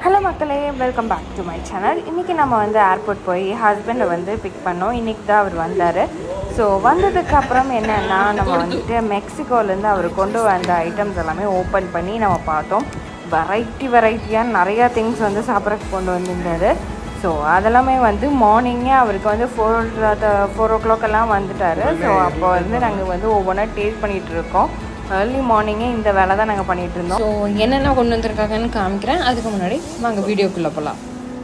hello மக்களே welcome back to my channel இன்றைக்கி நம்ம வந்து ஏர்போர்ட் போய் ஹஸ்பண்டை வந்து பிக் பண்ணோம் இன்றைக்கி தான் அவர் வந்தார் ஸோ வந்ததுக்கு அப்புறம் என்னென்னா நம்ம வந்துட்டு மெக்சிகோலேருந்து அவர் கொண்டு வந்த ஐட்டம்ஸ் எல்லாமே ஓப்பன் பண்ணி நம்ம பார்த்தோம் வெரைட்டி வெரைட்டியாக நிறையா திங்ஸ் வந்து சாப்பிட்றதுக்கு கொண்டு வந்திருந்தாரு ஸோ அதெல்லாமே வந்து மார்னிங்கே அவருக்கு வந்து ஃபோர் ஃபோர் ஓ கிளாக் எல்லாம் வந்துட்டார் ஸோ அப்போ வந்து நாங்கள் வந்து ஒவ்வொன்றா டேஸ்ட் பண்ணிகிட்டு இருக்கோம் ஏர்லி மார்னிங்கே இந்த வேலை தான் நாங்கள் பண்ணிகிட்டு இருந்தோம் ஸோ என்னென்ன கொண்டு வந்திருக்காங்கன்னு காமிக்கிறேன் அதுக்கு முன்னாடி நாங்கள் வீடியோக்குள்ளே போகலாம்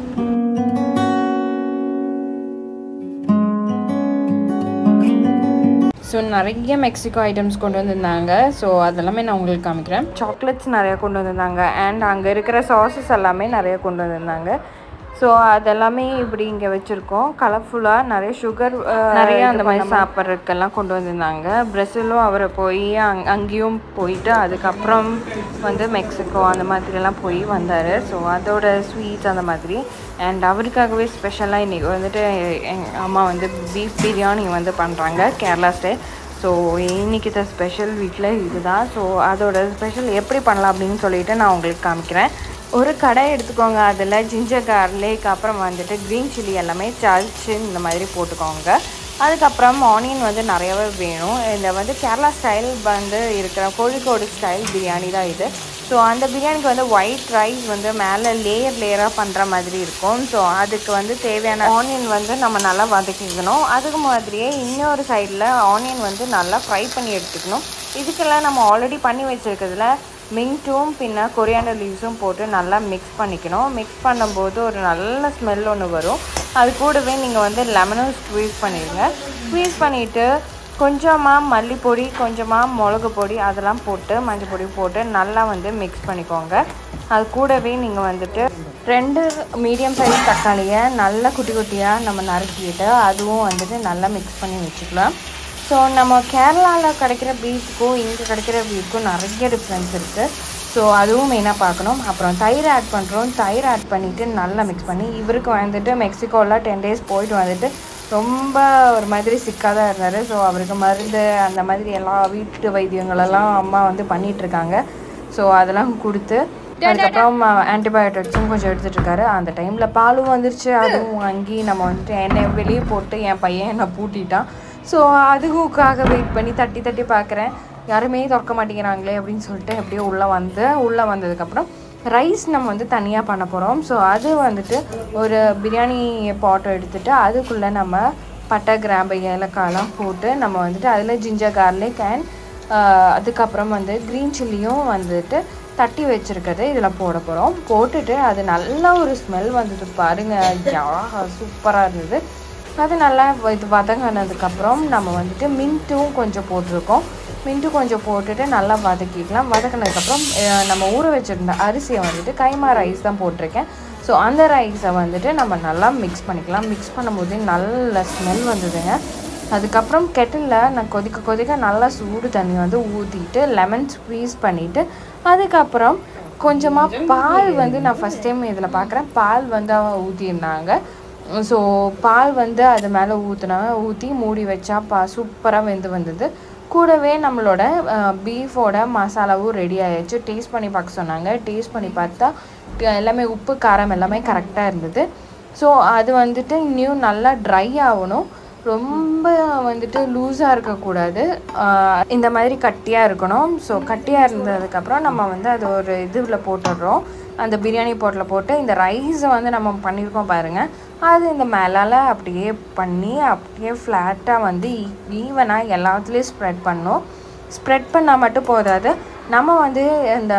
ஸோ நிறைய மெக்சிகோ ஐட்டம்ஸ் கொண்டு வந்திருந்தாங்க ஸோ அதெல்லாமே நான் உங்களுக்கு காமிக்கிறேன் சாக்லேட்ஸ் நிறையா கொண்டு வந்திருந்தாங்க அண்ட் அங்கே இருக்கிற சாசஸ் எல்லாமே நிறைய கொண்டு வந்திருந்தாங்க ஸோ அதெல்லாமே இப்படி இங்கே வச்சுருக்கோம் கலர்ஃபுல்லாக நிறைய சுகர் நிறைய அந்த மாதிரி சாப்பிட்றதுக்கெல்லாம் கொண்டு வந்திருந்தாங்க பிரசிலும் அவரை போய் அங் அங்கேயும் போயிட்டு அதுக்கப்புறம் வந்து மெக்சிகோ அந்த மாதிரிலாம் போய் வந்தார் ஸோ அதோட ஸ்வீட்ஸ் அந்த மாதிரி அண்ட் அவருக்காகவே ஸ்பெஷலாக இன்றைக்கி வந்துட்டு எங்கள் அம்மா வந்து பீஃப் பிரியாணி வந்து பண்ணுறாங்க கேரளா ஸ்டைல் ஸோ இன்றைக்கி தான் ஸ்பெஷல் வீட்டில் இதுதான் ஸோ அதோட ஸ்பெஷல் எப்படி பண்ணலாம் அப்படின்னு சொல்லிட்டு நான் உங்களுக்கு காமிக்கிறேன் ஒரு கடை எடுத்துக்கோங்க அதில் ஜிஞ்சர் கார்லிக் அப்புறம் வந்துட்டு க்ரீன் சில்லி எல்லாமே சால்ச்சு இந்த மாதிரி போட்டுக்கோங்க அதுக்கப்புறம் ஆனியன் வந்து நிறையவே வேணும் இந்த வந்து கேரளா ஸ்டைல் வந்து இருக்கிற கோழிக்கோடு ஸ்டைல் பிரியாணி தான் இது ஸோ அந்த பிரியாணிக்கு வந்து ஒயிட் ரைஸ் வந்து மேலே லேயர் லேயராக பண்ணுற மாதிரி இருக்கும் ஸோ அதுக்கு வந்து தேவையான ஆனியன் வந்து நம்ம நல்லா வதக்கிக்கணும் அதுக்கு மாதிரியே இன்னொரு சைடில் ஆனியன் வந்து நல்லா ஃப்ரை பண்ணி எடுத்துக்கணும் இதுக்கெல்லாம் நம்ம ஆல்ரெடி பண்ணி வச்சுருக்கிறதுல மின்ட்டும் பின்ன கொரியாண்டர் லீவ்ஸும் போட்டு நல்லா மிக்ஸ் பண்ணிக்கணும் மிக்ஸ் பண்ணும்போது ஒரு நல்ல ஸ்மெல் ஒன்று வரும் அது கூடவே நீங்கள் வந்து லெமனும் ஸ்க்வீஸ் பண்ணிடுங்க ஸ்க்வீஸ் பண்ணிவிட்டு கொஞ்சமாக மல்லிப்பொடி கொஞ்சமாக மிளகு பொடி அதெல்லாம் போட்டு மஞ்சள் பொடி போட்டு நல்லா வந்து மிக்ஸ் பண்ணிக்கோங்க அது கூடவே நீங்கள் வந்துட்டு ரெண்டு மீடியம் சைஸ் தக்காளியை நல்லா குட்டி குட்டியாக நம்ம நறுக்கிட்டு அதுவும் வந்துட்டு நல்லா மிக்ஸ் பண்ணி வச்சுக்கலாம் ஸோ நம்ம கேரளாவில் கிடைக்கிற பீஃப்க்கும் இங்கே கிடைக்கிற பீஃப்க்கும் நிறைய டிஃப்ரென்ஸ் இருக்குது ஸோ அதுவும் மெயினாக பார்க்கணும் அப்புறம் தயிர் ஆட் பண்ணுறோம் தயிர் ஆட் பண்ணிவிட்டு நல்லா மிக்ஸ் பண்ணி இவருக்கு வந்துட்டு மெக்சிகோவில் டென் டேஸ் போயிட்டு வந்துட்டு ரொம்ப ஒரு மாதிரி சிக்காக தான் இருந்தார் ஸோ அவருக்கு மருந்து அந்த மாதிரி எல்லா வீட்டு வைத்தியங்களெல்லாம் அம்மா வந்து பண்ணிகிட்ருக்காங்க ஸோ அதெல்லாம் கொடுத்து அதுக்கப்புறம் ஆன்டிபயோட்டிக்ஸும் கொஞ்சம் எடுத்துகிட்டு இருக்காரு அந்த டைமில் பாலும் வந்துருச்சு அதுவும் வாங்கி நம்ம வந்துட்டு என்னை வெளியே போட்டு என் பையன் என்னை பூட்டிட்டான் ஸோ அதுக்குக்காக வெயிட் பண்ணி தட்டி தட்டி பார்க்குறேன் யாருமே திறக்க மாட்டேங்கிறாங்களே அப்படின்னு சொல்லிட்டு அப்படியே உள்ளே வந்து உள்ளே வந்ததுக்கப்புறம் ரைஸ் நம்ம வந்து தனியாக பண்ண போகிறோம் ஸோ அது வந்துட்டு ஒரு பிரியாணி பாட்டை எடுத்துகிட்டு அதுக்குள்ளே நம்ம பட்டை கிராம்பு ஏலக்காயெல்லாம் போட்டு நம்ம வந்துட்டு அதில் ஜிஞ்சர் கார்லிக் அண்ட் அதுக்கப்புறம் வந்து க்ரீன் சில்லியும் வந்துட்டு தட்டி வச்சுருக்கிறது இதில் போட போகிறோம் போட்டுட்டு அது நல்ல ஒரு ஸ்மெல் வந்தது பாருங்கள் சூப்பராக இருந்தது அது நல்லா இது வதங்கினதுக்கப்புறம் நம்ம வந்துட்டு மின்ட்டும் கொஞ்சம் போட்டிருக்கோம் மின்ட்டு கொஞ்சம் போட்டுட்டு நல்லா வதக்கிக்கலாம் வதக்கினதுக்கப்புறம் நம்ம ஊற வச்சுருந்த அரிசியை வந்துட்டு கைமா ரைஸ் தான் போட்டிருக்கேன் ஸோ அந்த ரைஸை வந்துட்டு நம்ம நல்லா மிக்ஸ் பண்ணிக்கலாம் மிக்ஸ் பண்ணும்போது நல்ல ஸ்மெல் வந்ததுங்க அதுக்கப்புறம் கெட்டிலில் நான் கொதிக்க கொதிக்க நல்லா சூடு தண்ணி வந்து ஊற்றிட்டு லெமன் ஸ்க்வீஸ் பண்ணிவிட்டு அதுக்கப்புறம் கொஞ்சமாக பால் வந்து நான் ஃபஸ்ட் டைம் இதில் பார்க்குறேன் பால் வந்து அவன் ஊற்றியிருந்தாங்க ஸோ பால் வந்து அது மேலே ஊற்றினாங்க ஊற்றி மூடி வச்சா பா சூப்பராக வெந்து வந்தது கூடவே நம்மளோட பீஃபோட மசாலாவும் ரெடி ஆயிடுச்சு டேஸ்ட் பண்ணி பார்க்க சொன்னாங்க டேஸ்ட் பண்ணி பார்த்தா எல்லாமே உப்பு காரம் எல்லாமே கரெக்டாக இருந்தது ஸோ அது வந்துட்டு இன்னும் நல்லா ட்ரை ஆகணும் ரொம்ப வந்துட்டு லூஸாக இருக்கக்கூடாது இந்த மாதிரி கட்டியாக இருக்கணும் ஸோ கட்டியாக இருந்ததுக்கப்புறம் நம்ம வந்து அது ஒரு இதில் போட்டுடுறோம் அந்த பிரியாணி போட்டில் போட்டு இந்த ரைஸை வந்து நம்ம பண்ணியிருக்கோம் பாருங்கள் அது இந்த மேலால் அப்படியே பண்ணி அப்படியே ஃப்ளாட்டாக வந்து ஈவனாக எல்லாத்துலேயும் ஸ்ப்ரெட் பண்ணோம் ஸ்ப்ரெட் பண்ணால் மட்டும் போதாது நம்ம வந்து இந்த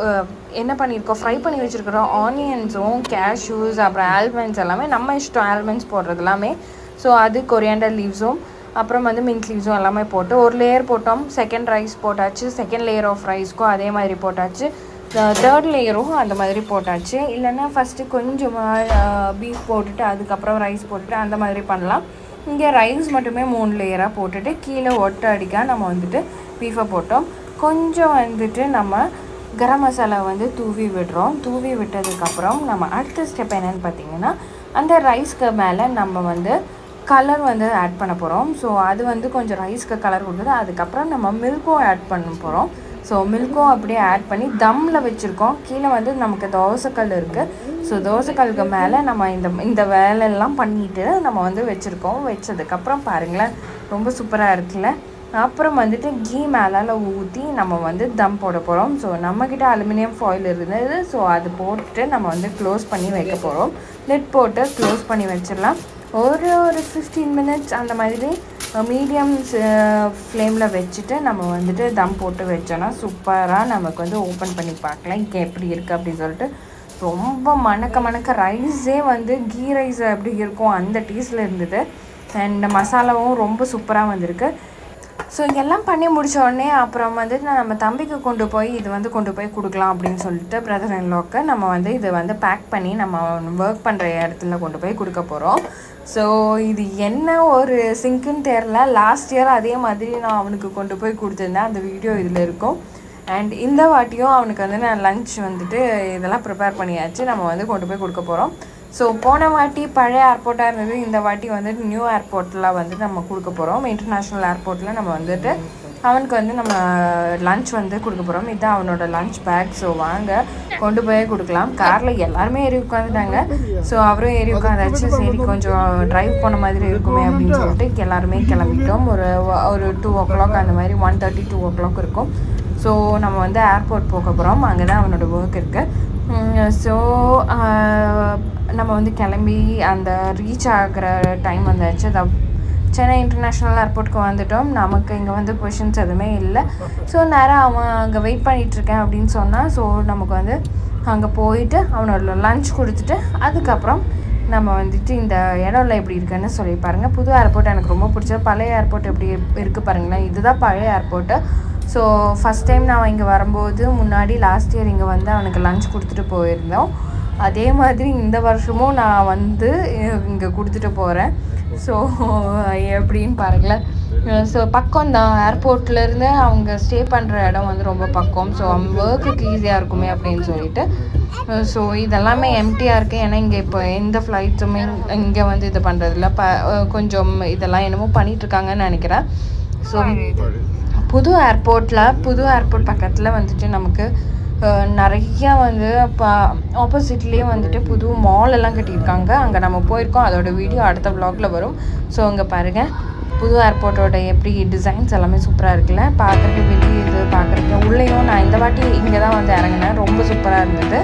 என்ன பண்ணியிருக்கோம் ஃப்ரை பண்ணி வச்சுருக்கிறோம் ஆனியன்ஸும் கேஷ்யூஸ் அப்புறம் ஆல்மண்ட்ஸ் எல்லாமே நம்ம இஷ்டம் ஆல்மண்ட்ஸ் போடுறது எல்லாமே ஸோ அது கொரியாண்டர் லீவ்ஸும் அப்புறம் வந்து மின்ட் லீவ்ஸும் எல்லாமே போட்டு ஒரு லேயர் போட்டோம் செகண்ட் ரைஸ் போட்டாச்சு செகண்ட் லேயர் ஆஃப் ரைஸ்க்கும் அதே மாதிரி போட்டாச்சு தேர்ட் லேயரும் அந்த மாதிரி போட்டாச்சு இல்லைன்னா ஃபஸ்ட்டு கொஞ்சமாக பீஃப் போட்டுட்டு அதுக்கப்புறம் ரைஸ் போட்டுட்டு அந்த மாதிரி பண்ணலாம் இங்கே ரைஸ் மட்டுமே மூணு லேயராக போட்டுட்டு கீழே ஒட்டை அடிக்க நம்ம வந்துட்டு பீஃபை போட்டோம் கொஞ்சம் வந்துட்டு நம்ம கரம் மசாலா வந்து தூவி விடுறோம் தூவி விட்டதுக்கப்புறம் நம்ம அடுத்த ஸ்டெப் என்னென்னு பார்த்தீங்கன்னா அந்த ரைஸ்க்கு மேலே நம்ம வந்து கலர் வந்து ஆட் பண்ண போகிறோம் ஸோ அது வந்து கொஞ்சம் ரைஸ்க்கு கலர் கொடுக்குது அதுக்கப்புறம் நம்ம மில்க்கும் ஆட் பண்ண போகிறோம் ஸோ மில்க்கும் அப்படியே ஆட் பண்ணி தம்மில் வச்சுருக்கோம் கீழே வந்து நமக்கு தோசைக்கல் இருக்குது ஸோ தோசைக்கல்லுக்கு மேலே நம்ம இந்த இந்த வேலையெல்லாம் பண்ணிட்டு நம்ம வந்து வச்சுருக்கோம் வச்சதுக்கப்புறம் பாருங்களேன் ரொம்ப சூப்பராக இருக்குல்ல அப்புறம் வந்துட்டு கீ மேலால் ஊற்றி நம்ம வந்து தம் போட போகிறோம் ஸோ நம்மக்கிட்ட அலுமினியம் ஃபாயில் இருந்தது ஸோ அது போட்டுட்டு நம்ம வந்து க்ளோஸ் பண்ணி வைக்க போகிறோம் லிட் போட்டு க்ளோஸ் பண்ணி வச்சிடலாம் ஒரு ஒரு ஃபிஃப்டீன் மினிட்ஸ் அந்த மாதிரி மீடியம் ஃப்ளேமில் வச்சுட்டு நம்ம வந்துட்டு தம் போட்டு வச்சோன்னா சூப்பராக நமக்கு வந்து ஓப்பன் பண்ணி பார்க்கலாம் இங்கே எப்படி இருக்குது அப்படின்னு சொல்லிட்டு ரொம்ப மணக்க மணக்க ரைஸே வந்து கீ ரைஸ் அப்படி இருக்கும் அந்த டேஸ்ட்டில் இருந்தது அண்ட் மசாலாவும் ரொம்ப சூப்பராக வந்திருக்கு ஸோ எல்லாம் பண்ணி முடிச்ச உடனே அப்புறம் வந்து நான் நம்ம தம்பிக்கு கொண்டு போய் இது வந்து கொண்டு போய் கொடுக்கலாம் அப்படின்னு சொல்லிட்டு பிரதர் இன்லோக்கு நம்ம வந்து இதை வந்து பேக் பண்ணி நம்ம ஒர்க் பண்ணுற இடத்துல கொண்டு போய் கொடுக்க போகிறோம் ஸோ இது என்ன ஒரு சிங்க்குன்னு தெரில லாஸ்ட் இயர் அதே மாதிரி நான் அவனுக்கு கொண்டு போய் கொடுத்துருந்தேன் அந்த வீடியோ இதில் இருக்கும் அண்ட் இந்த வாட்டியும் அவனுக்கு வந்து நான் லஞ்ச் வந்துட்டு இதெல்லாம் ப்ரிப்பேர் பண்ணியாச்சு நம்ம வந்து கொண்டு போய் கொடுக்க போகிறோம் ஸோ போன வாட்டி பழைய ஏர்போர்ட்டாக இருந்தது இந்த வாட்டி வந்துட்டு நியூ ஏர்போர்ட்டில் வந்து நம்ம கொடுக்க போகிறோம் இன்டர்நேஷ்னல் ஏர்போர்ட்டில் நம்ம வந்துட்டு அவனுக்கு வந்து நம்ம லஞ்ச் வந்து கொடுக்க போகிறோம் இதுதான் அவனோட லஞ்ச் பேக் ஸோ வாங்க கொண்டு போய் கொடுக்கலாம் காரில் எல்லாருமே ஏறி உட்காந்துட்டாங்க ஸோ அவரும் ஏறி உட்காந்தாச்சு சரி கொஞ்சம் ட்ரைவ் போன மாதிரி இருக்குமே அப்படின்னு சொல்லிட்டு எல்லாருமே கிளம்பிட்டோம் ஒரு ஒரு டூ ஓ கிளாக் அந்த மாதிரி one thirty two o'clock இருக்கும் ஸோ நம்ம வந்து ஏர்போர்ட் போக போகிறோம் அங்கே தான் அவனோட ஒர்க் இருக்குது ஸோ நம்ம வந்து கிளம்பி அந்த ரீச் ஆகிற டைம் வந்தாச்சு த சென்னை இன்டர்நேஷ்னல் ஏர்போர்ட்டுக்கு வந்துட்டோம் நமக்கு இங்கே வந்து கொஷின்ஸ் எதுவுமே இல்லை ஸோ நேராக அவன் அங்கே வெயிட் பண்ணிகிட்ருக்கேன் அப்படின்னு சொன்னால் ஸோ நமக்கு வந்து அங்கே போயிட்டு அவனோட லஞ்ச் கொடுத்துட்டு அதுக்கப்புறம் நம்ம வந்துட்டு இந்த இடம்ல எப்படி இருக்குன்னு சொல்லி பாருங்கள் புது ஏர்போர்ட் எனக்கு ரொம்ப பிடிச்சது பழைய ஏர்போர்ட் எப்படி இருக்குது பாருங்களேன் இதுதான் பழைய ஏர்போர்ட்டு ஸோ ஃபஸ்ட் டைம் நான் இங்கே வரும்போது முன்னாடி லாஸ்ட் இயர் இங்கே வந்து அவனுக்கு லஞ்ச் கொடுத்துட்டு போயிருந்தோம் அதே மாதிரி இந்த வருஷமும் நான் வந்து இங்கே கொடுத்துட்டு போகிறேன் ஸோ எப்படின்னு பாருங்களேன் ஸோ பக்கம் தான் ஏர்போர்ட்லேருந்து அவங்க ஸ்டே பண்ணுற இடம் வந்து ரொம்ப பக்கம் ஸோ அவங்க ஒர்க்குக்கு ஈஸியாக இருக்குமே அப்படின்னு சொல்லிட்டு ஸோ இதெல்லாமே எம்டியாக இருக்குது ஏன்னா இங்கே இப்போ எந்த ஃப்ளைட்ஸுமே இங்கே வந்து இது பண்ணுறதில்ல ப கொஞ்சம் இதெல்லாம் என்னமோ பண்ணிகிட்ருக்காங்கன்னு நினைக்கிறேன் ஸோ புது ஏர்போர்ட்டில் புது ஏர்போர்ட் பக்கத்தில் வந்துட்டு நமக்கு நிறையா வந்து இப்போ ஆப்போசிட்லேயே வந்துட்டு புது மால் எல்லாம் கட்டியிருக்காங்க அங்கே நம்ம போயிருக்கோம் அதோட வீடியோ அடுத்த வ்ளாகில் வரும் ஸோ அங்கே பாருங்கள் புது ஏர்போர்ட்டோட எப்படி டிசைன்ஸ் எல்லாமே சூப்பராக இருக்குல்ல பார்க்குறதுக்கு வெளியே இது பார்க்குறதுக்கு உள்ளேயும் நான் இந்த வாட்டி இங்கே தான் வந்து இறங்கினேன் ரொம்ப சூப்பராக இருந்தது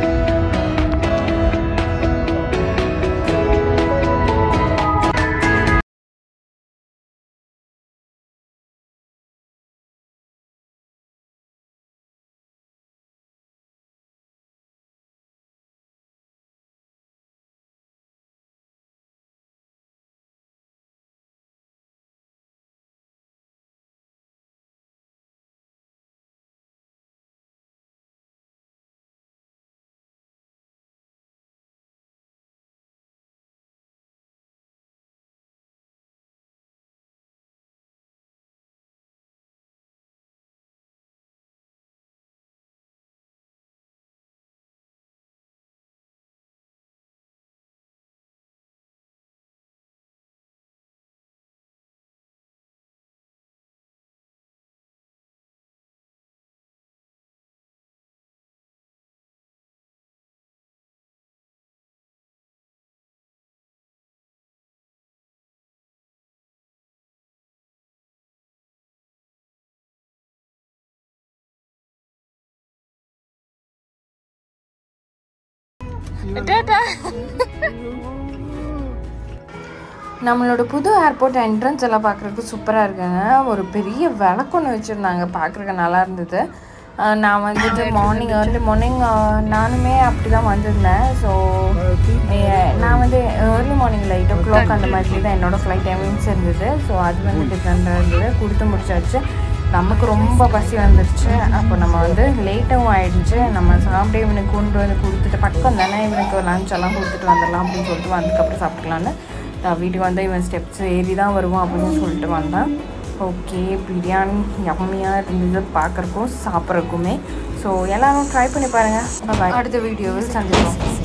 நம்மளோட புது ஏர்போர்ட் என்ட்ரன்ஸ் எல்லாம் பார்க்குறதுக்கு சூப்பராக இருக்குங்க ஒரு பெரிய விளக்கொன்று வச்சுருந்தாங்க பார்க்குறதுக்கு நல்லா இருந்தது அஹ் நான் வந்துட்டு மார்னிங் ஏர்லி மார்னிங் நானுமே அப்படி தான் வந்திருந்தேன் ஸோ நான் வந்து early morning eight o'clock அந்த மாதிரி தான் என்னோடய ஃப்ளைட் டைமிங்ஸ் இருந்தது ஸோ அது வந்து டிஃப்ரெண்ட்டாக இருந்தது கொடுத்து முடிச்சாச்சு நமக்கு ரொம்ப பசி வந்துருச்சு அப்போ நம்ம வந்து லேட்டாகவும் ஆயிடுச்சு நம்ம சாப்பிட்டு இவனுக்கு கொண்டு வந்து கொடுத்துட்டு பக்கம் தானே இவனுக்கு லஞ்ச் எல்லாம் கொடுத்துட்டு வந்துடலாம் அப்படின்னு சொல்லிட்டு வந்ததுக்கப்புறம் சாப்பிட்டுக்கலான்னு நான் வீட்டுக்கு வந்து இவன் ஸ்டெப்ஸ் ஏறி தான் வருவான் அப்படின்னு சொல்லிட்டு வந்தேன் ஓகே பிரியாணி யம்மியாக இருந்தது பார்க்குறக்கும் சாப்பிட்றக்குமே ஸோ எல்லாரும் ட்ரை பண்ணி பாருங்கள் அடுத்த வீடியோவில் சந்திப்போம்